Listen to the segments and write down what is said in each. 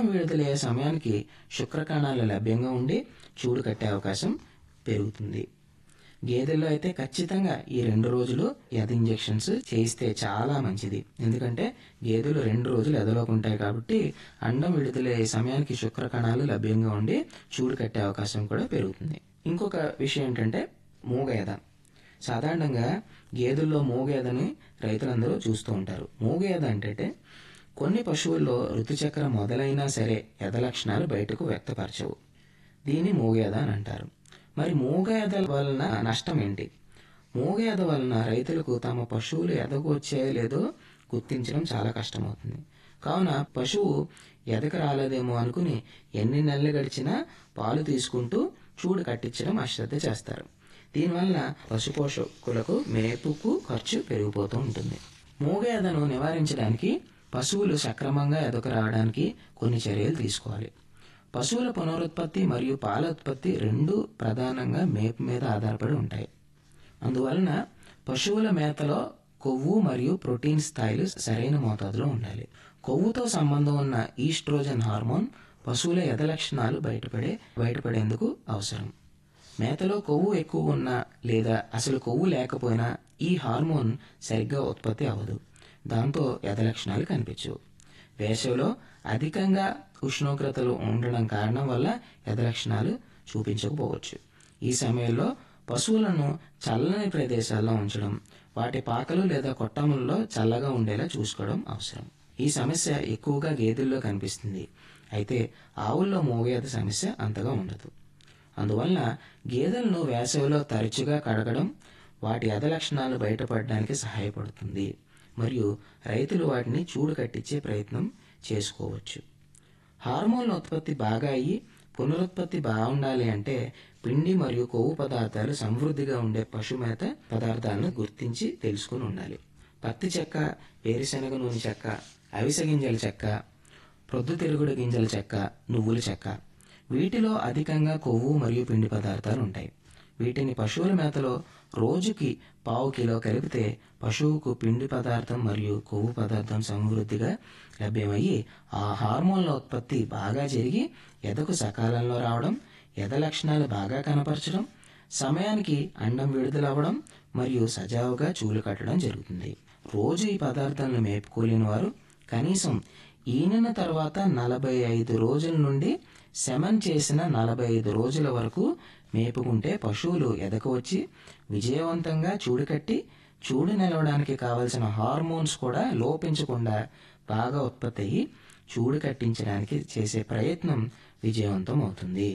అండం విడుదలయ్యే సమయానికి శుక్రకణాలు లభ్యంగా ఉండి చూడు కట్టే అవకాశం పెరుగుతుంది గేదెల్లో అయితే ఖచ్చితంగా ఈ రెండు రోజులు ఎద ఇంజెక్షన్స్ చేయిస్తే చాలా మంచిది ఎందుకంటే గేదెలు రెండు రోజులు ఎదలోకి ఉంటాయి కాబట్టి అండం విడుదలయ్యే సమయానికి శుక్ర కణాలు లభ్యంగా ఉండి చూడు కట్టే అవకాశం కూడా పెరుగుతుంది ఇంకొక విషయం ఏంటంటే మూగ ఎద సాధారణంగా గేదెల్లో మూగ ఎదని రైతులందరూ చూస్తూ ఉంటారు మూగ ఎద అంటే కొన్ని పశువుల్లో ఋతుచక్రం మొదలైనా సరే ఎద లక్షణాలు బయటకు వ్యక్తపరచవు దీన్ని మూగేద అని అంటారు మరి మూగేద వలన నష్టం ఏంటి మూగేద వలన రైతులకు తమ పశువులు ఎదకు వచ్చాయో లేదో గుర్తించడం చాలా కష్టమవుతుంది కావున పశువు ఎదకు రాలేదేమో అనుకుని ఎన్ని నెలలు గడిచినా పాలు తీసుకుంటూ చూడు కట్టించడం అశ్రద్ధ చేస్తారు దీనివల్ల పశుపోషకులకు మేపుకు ఖర్చు పెరిగిపోతూ ఉంటుంది మూగేదను నివారించడానికి పశువులు సక్రమంగా ఎదకు రావడానికి కొన్ని చర్యలు తీసుకోవాలి పశువుల పునరుత్పత్తి మరియు పాల ఉత్పత్తి రెండు ప్రధానంగా మేపు మీద ఆధారపడి ఉంటాయి అందువలన పశువుల మేతలో కొవ్వు మరియు ప్రోటీన్ స్థాయిలు సరైన మోతాదులో ఉండాలి కొవ్వుతో సంబంధం ఉన్న ఈస్ట్రోజన్ హార్మోన్ పశువుల ఎద లక్షణాలు బయటపడే బయటపడేందుకు అవసరం మేతలో కొవ్వు ఎక్కువ ఉన్నా లేదా అసలు కొవ్వు లేకపోయినా ఈ హార్మోన్ సరిగ్గా ఉత్పత్తి అవ్వదు దాంతో ఎద లక్షణాలు కనిపించవు వేసవిలో అధికంగా ఉష్ణోగ్రతలు ఉండడం కారణం వల్ల ఎద లక్షణాలు చూపించకపోవచ్చు ఈ సమయంలో పశువులను చల్లని ప్రదేశాల్లో ఉంచడం వాటి పాకలు లేదా కొట్టములలో చల్లగా ఉండేలా చూసుకోవడం అవసరం ఈ సమస్య ఎక్కువగా గేదెల్లో కనిపిస్తుంది అయితే ఆవుల్లో మోగేద సమస్య అంతగా ఉండదు అందువలన గేదెలను వేసవిలో తరచుగా కడగడం వాటి ఎద లక్షణాలు బయటపడడానికి సహాయపడుతుంది మరియు రైతులు వాటిని చూడు కట్టించే ప్రయత్నం చేసుకోవచ్చు హార్మోన్ల ఉత్పత్తి బాగా అయ్యి పునరుత్పత్తి బాగుండాలి అంటే పిండి మరియు కొవ్వు పదార్థాలు సమృద్ధిగా ఉండే పశుమేత పదార్థాలను గుర్తించి తెలుసుకుని ఉండాలి పత్తి చెక్క వేరుశనగ నూనె చెక్క అవిసె గింజల చెక్క ప్రొద్దుతిరుగుడు గింజల చెక్క నువ్వుల చెక్క వీటిలో అధికంగా కొవ్వు మరియు పిండి పదార్థాలు ఉంటాయి వీటిని పశువుల మేతలో రోజుకి పావు కిలో కలిపితే పశువుకు పిండి పదార్థం మరియు కొవ్వు పదార్థం సమృద్ధిగా లభ్యమయ్యి ఆ హార్మోన్ల ఉత్పత్తి బాగా జరిగి ఎదకు సకాలంలో రావడం ఎద లక్షణాలు బాగా కనపరచడం సమయానికి అండం విడుదలవ్వడం మరియు సజావుగా చూలు కట్టడం జరుగుతుంది రోజు ఈ పదార్థాలను మేపుకోలేని వారు కనీసం ఈనిన తర్వాత నలభై ఐదు రోజుల నుండి శమన్ చేసిన నలభై ఐదు రోజుల వరకు మేపుకుంటే పశువులు ఎదకు వచ్చి విజయవంతంగా చూడు కట్టి చూడు నిలవడానికి కావలసిన హార్మోన్స్ కూడా లోపించకుండా బాగా ఉత్పత్తి అయ్యి చూడు కట్టించడానికి చేసే ప్రయత్నం విజయవంతం అవుతుంది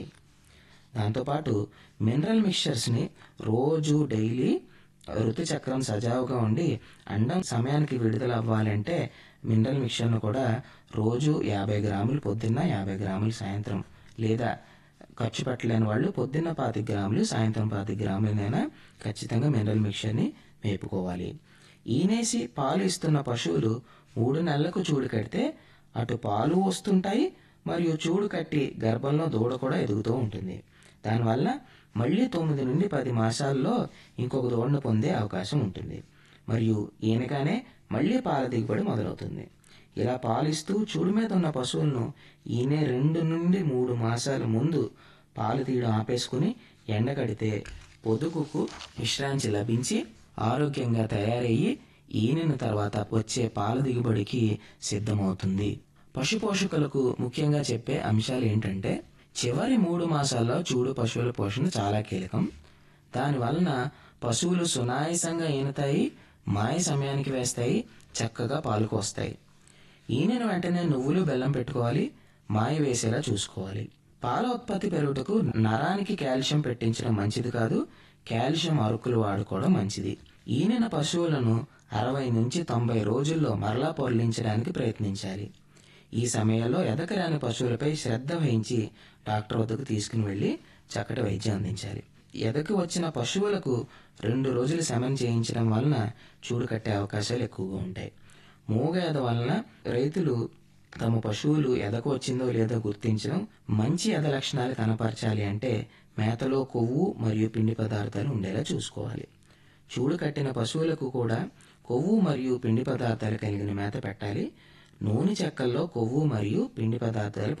దాంతోపాటు మినరల్ మిక్చర్స్ని రోజు డైలీ ఋతుచక్రం సజావుగా ఉండి అండం సమయానికి విడుదల అవ్వాలంటే మినరల్ మిక్చర్ను కూడా రోజు యాభై గ్రాములు పొద్దున్న యాభై గ్రాములు సాయంత్రం లేదా ఖర్చు పెట్టలేని వాళ్ళు పొద్దున్న పాతి గ్రాములు సాయంత్రం పాతి గ్రాములనైనా ఖచ్చితంగా మినరల్ మిక్చర్ని మేపుకోవాలి ఈనేసి పాలు ఇస్తున్న పశువులు మూడు నెలలకు చూడు కడితే అటు పాలు వస్తుంటాయి మరియు చూడు కట్టి గర్భంలో దూడ కూడా ఎదుగుతూ ఉంటుంది దానివల్ల మళ్ళీ తొమ్మిది నుండి పది మాసాల్లో ఇంకొక దూడను పొందే అవకాశం ఉంటుంది మరియు ఈయనగానే మళ్ళీ పాల దిగుబడి మొదలవుతుంది ఇలా పాలిస్తూ చూడు మీద ఉన్న పశువులను ఈయనే రెండు నుండి మూడు మాసాల ముందు పాలు తీయడం ఆపేసుకుని ఎండకడితే పొదుగుకు విశ్రాంతి లభించి ఆరోగ్యంగా తయారయ్యి ఈనిన తర్వాత వచ్చే పాల దిగుబడికి సిద్ధమవుతుంది పశు పోషకులకు ముఖ్యంగా చెప్పే అంశాలు ఏంటంటే చివరి మూడు మాసాల్లో చూడు పశువుల పోషణ చాలా కీలకం దాని వలన పశువులు సునాయాసంగా ఈనుతాయి మాయ సమయానికి వేస్తాయి చక్కగా పాలకు వస్తాయి ఈనెను వెంటనే నువ్వులు బెల్లం పెట్టుకోవాలి మాయ వేసేలా చూసుకోవాలి పాల ఉత్పత్తి పెరుగుటకు నరానికి కాల్షియం పెట్టించడం మంచిది కాదు కాల్షియం అరుకులు వాడుకోవడం మంచిది ఈనిన పశువులను అరవై నుంచి తొంభై రోజుల్లో మరలా పొరలించడానికి ప్రయత్నించాలి ఈ సమయంలో ఎదకరాని పశువులపై శ్రద్ధ వహించి డాక్టర్ వద్దకు తీసుకుని వెళ్లి చక్కటి వైద్యం అందించాలి ఎదకు వచ్చిన పశువులకు రెండు రోజులు శమనం చేయించడం వలన చూడు కట్టే అవకాశాలు ఎక్కువగా ఉంటాయి మూగ ఎద వలన రైతులు తమ పశువులు ఎదకు వచ్చిందో లేదో గుర్తించడం మంచి ఎద లక్షణాలు కనపరచాలి అంటే మేతలో కొవ్వు మరియు పిండి పదార్థాలు ఉండేలా చూసుకోవాలి చూడు కట్టిన పశువులకు కూడా కొవ్వు మరియు పిండి పదార్థాలు కలిగిన మేత పెట్టాలి నూనె చెక్కల్లో కొవ్వు మరియు పిండి పదార్థాలు